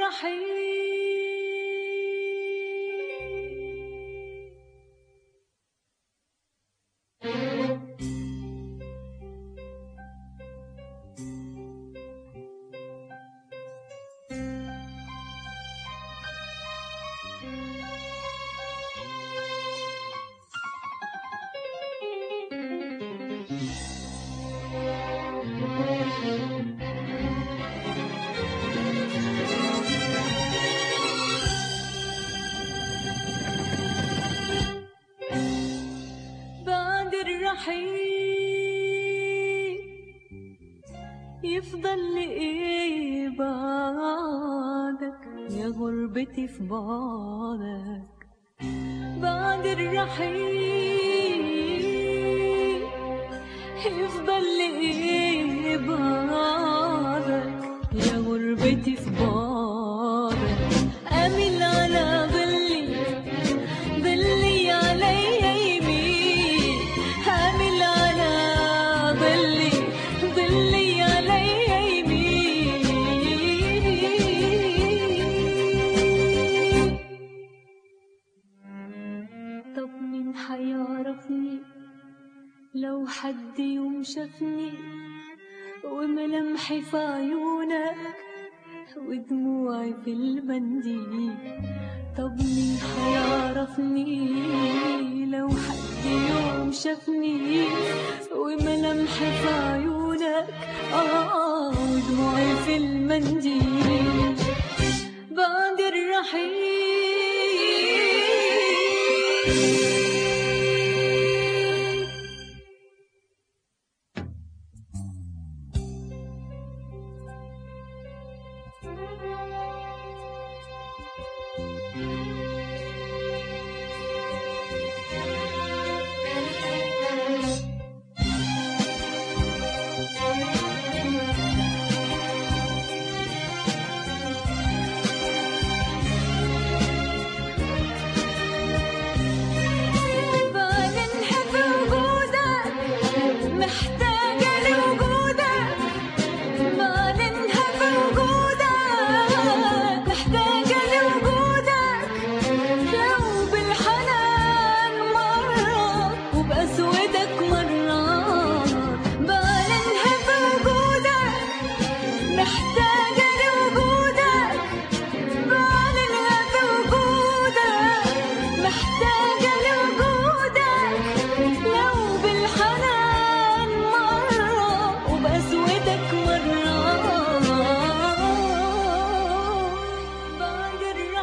الرحيل بعد الرحيل يفضل لي ايه بعدك يا غربتي في بعدك بعد الرحيل يفضل لي ايه بعدك يا غربتي في بعدك امل على ظلي ظلي علي يمين حامل على ظلي ظلي علي يمين طب مين حيعرفني لو حد يوم شافني وملامحي في عيونك ودموعي في المنديل طب مين حيعرفني لو حد يوم شافني وملامحي في عيونك آه ودموعي في المنديل بعد الرحيل بعدنها في وجودك محتاجة لوجودك بعدنها في وجودك محتاجة لوجودك لو بالحنان مرة وبأسودك مرة بعدنها في وجودك محتاجة لوجودك بعدنها في وجودك محتاجة لوجودك لو بالحنان مرة وبأسودك مرة بعد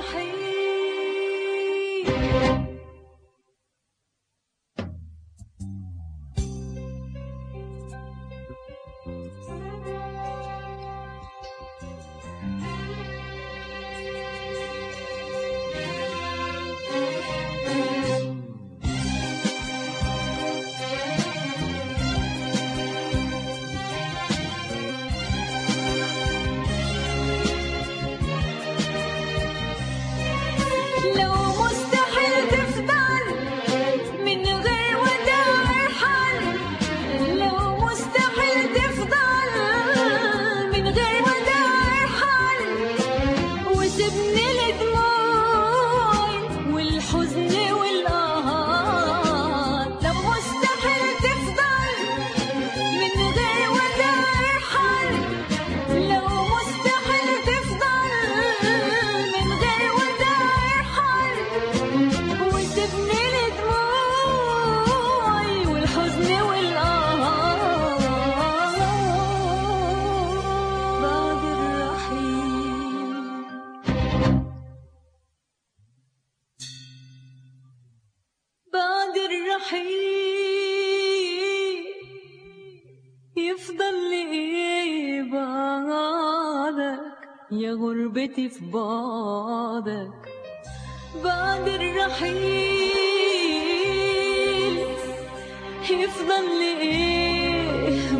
الرحيل لو مستحيل تفضل من غير وداع حل لو مستحيل تفضل من غير وداع حل وسيبني لدموعي والحزن والقهار لو مستحيل تفضل من غير وداع حل لو مستحيل تفضل من غير وداع حل وسيبني لدموعي والحزن والقهار بعد الرحيل بعد الرحيل يفضل لي ايه بعدك يا غربتي في بعدك بعد الرحيل يفضل لي ايه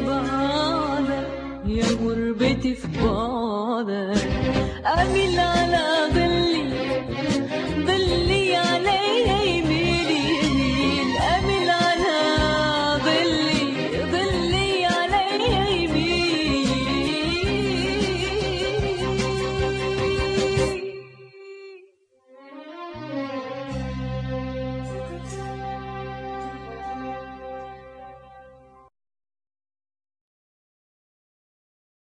بعدك يا غربتي في بعدك اميل على ظل